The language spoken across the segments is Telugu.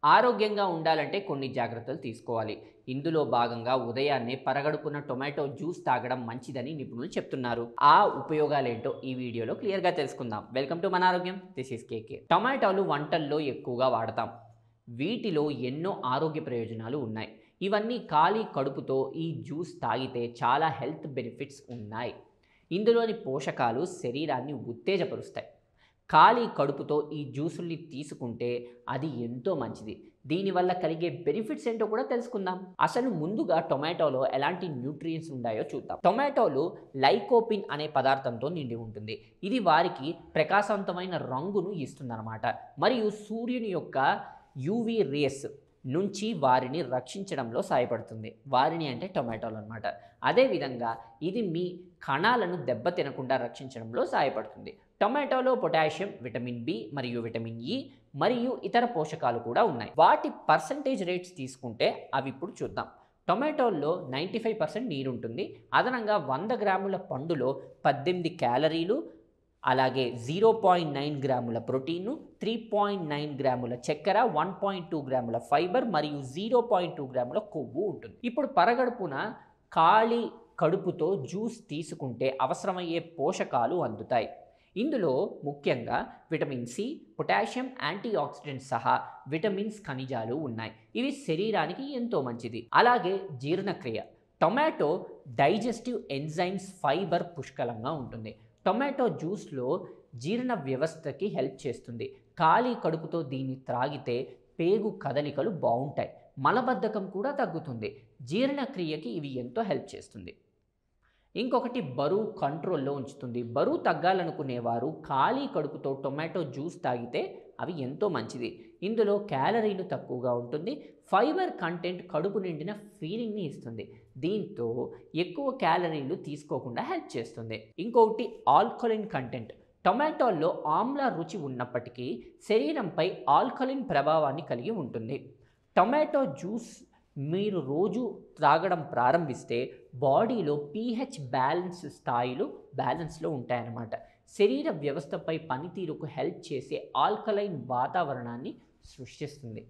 ఆరోగ్యంగా ఉండాలంటే కొన్ని జాగ్రత్తలు తీసుకోవాలి ఇందులో భాగంగా ఉదయాన్నే పరగడుపున టొమాటో జ్యూస్ తాగడం మంచిదని నిపుణులు చెప్తున్నారు ఆ ఉపయోగాలేంటో ఈ వీడియోలో క్లియర్గా తెలుసుకుందాం వెల్కమ్ టు మన ఆరోగ్యం దిస్ ఇస్ కేకే టొమాటోలు వంటల్లో ఎక్కువగా వాడతాం వీటిలో ఎన్నో ఆరోగ్య ప్రయోజనాలు ఉన్నాయి ఇవన్నీ ఖాళీ కడుపుతో ఈ జ్యూస్ తాగితే చాలా హెల్త్ బెనిఫిట్స్ ఉన్నాయి ఇందులోని పోషకాలు శరీరాన్ని ఉత్తేజపరుస్తాయి ఖాళీ కడుపుతో ఈ జ్యూసుల్ని తీసుకుంటే అది ఎంతో మంచిది దీనివల్ల కలిగే బెనిఫిట్స్ ఏంటో కూడా తెలుసుకుందాం అసలు ముందుగా టొమాటోలో ఎలాంటి న్యూట్రియంట్స్ ఉన్నాయో చూద్దాం టొమాటోలు లైకోపిన్ అనే పదార్థంతో నిండి ఉంటుంది ఇది వారికి ప్రకాశవంతమైన రంగును ఇస్తుందన్నమాట మరియు సూర్యుని యొక్క యూవి రేస్ నుంచి వారిని రక్షించడంలో సహాయపడుతుంది వారిని అంటే టొమాటోలు అనమాట అదేవిధంగా ఇది మీ కణాలను దెబ్బతినకుండా రక్షించడంలో సహాయపడుతుంది టొమాటోలో పొటాషియం విటమిన్ బి మరియు విటమిన్ ఇ మరియు ఇతర పోషకాలు కూడా ఉన్నాయి వాటి పర్సంటేజ్ రేట్స్ తీసుకుంటే అవి ఇప్పుడు చూద్దాం టొమాటోల్లో నైంటీ ఫైవ్ పర్సెంట్ నీరు ఉంటుంది అదనంగా వంద గ్రాముల పండులో పద్దెనిమిది క్యాలరీలు అలాగే జీరో పాయింట్ నైన్ గ్రాముల ప్రోటీను త్రీ పాయింట్ నైన్ గ్రాముల చక్కెర వన్ పాయింట్ టూ గ్రాముల ఫైబర్ మరియు జీరో పాయింట్ టూ గ్రాముల కొవ్వు ఉంటుంది ఇప్పుడు పరగడుపున ఖాళీ కడుపుతో జ్యూస్ తీసుకుంటే అవసరమయ్యే పోషకాలు అందుతాయి ఇందులో ముఖ్యంగా vitamin C potassium antioxidants సహా విటమిన్స్ ఖనిజాలు ఉన్నాయి ఇవి శరీరానికి ఎంతో మంచిది అలాగే జీర్ణక్రియ టొమాటో డైజెస్టివ్ ఎంజైమ్స్ ఫైబర్ పుష్కలంగా ఉంటుంది టొమాటో జ్యూస్లో జీర్ణ వ్యవస్థకి హెల్ప్ చేస్తుంది ఖాళీ కడుపుతో దీన్ని త్రాగితే పేగు కదలికలు బాగుంటాయి మలబద్ధకం కూడా తగ్గుతుంది జీర్ణక్రియకి ఇవి ఎంతో హెల్ప్ చేస్తుంది ఇంకొకటి బరువు కంట్రోల్లో ఉంచుతుంది బరువు తగ్గాలనుకునేవారు ఖాళీ కడుపుతో టొమాటో జ్యూస్ తాగితే అవి ఎంతో మంచిది ఇందులో క్యాలరీలు తక్కువగా ఉంటుంది ఫైబర్ కంటెంట్ కడుపు నిండిన ఫీలింగ్ని ఇస్తుంది దీంతో ఎక్కువ క్యాలరీలు తీసుకోకుండా హెల్ప్ చేస్తుంది ఇంకొకటి ఆల్కలిన్ కంటెంట్ టొమాటోల్లో ఆమ్ల రుచి ఉన్నప్పటికీ శరీరంపై ఆల్కలిన్ ప్రభావాన్ని కలిగి ఉంటుంది టొమాటో జ్యూస్ మీరు రోజు త్రాగడం ప్రారంభిస్తే బాడీలో పీహెచ్ బ్యాలెన్స్ స్థాయిలు బ్యాలెన్స్లో ఉంటాయన్నమాట శరీర వ్యవస్థపై పనితీరుకు హెల్ప్ చేసే ఆల్కలైన్ వాతావరణాన్ని సృష్టిస్తుంది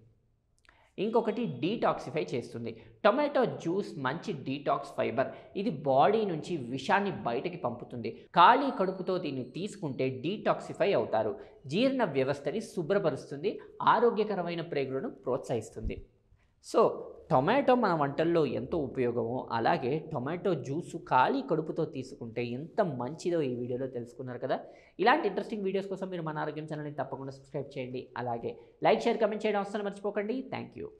ఇంకొకటి డీటాక్సిఫై చేస్తుంది టొమాటో జ్యూస్ మంచి డీటాక్స్ ఫైబర్ ఇది బాడీ నుంచి విషాన్ని బయటకి పంపుతుంది ఖాళీ కడుపుతో దీన్ని తీసుకుంటే డీటాక్సిఫై అవుతారు జీర్ణ వ్యవస్థని శుభ్రపరుస్తుంది ఆరోగ్యకరమైన ప్రేగులను ప్రోత్సహిస్తుంది సో టొమాటో మన వంటల్లో ఎంతో ఉపయోగమో అలాగే టొమాటో జ్యూస్ ఖాళీ కడుపుతో తీసుకుంటే ఎంత మంచిదో ఈ వీడియోలో తెలుసుకున్నారు కదా ఇలాంటి ఇంట్రెస్టింగ్ వీడియోస్ కోసం మీరు మన ఆరోగ్యం ఛానల్ని తప్పకుండా సబ్స్క్రైబ్ చేయండి అలాగే లైక్ షేర్ కమెంట్ చేయడం అస్సలు మర్చిపోకండి థ్యాంక్ యూ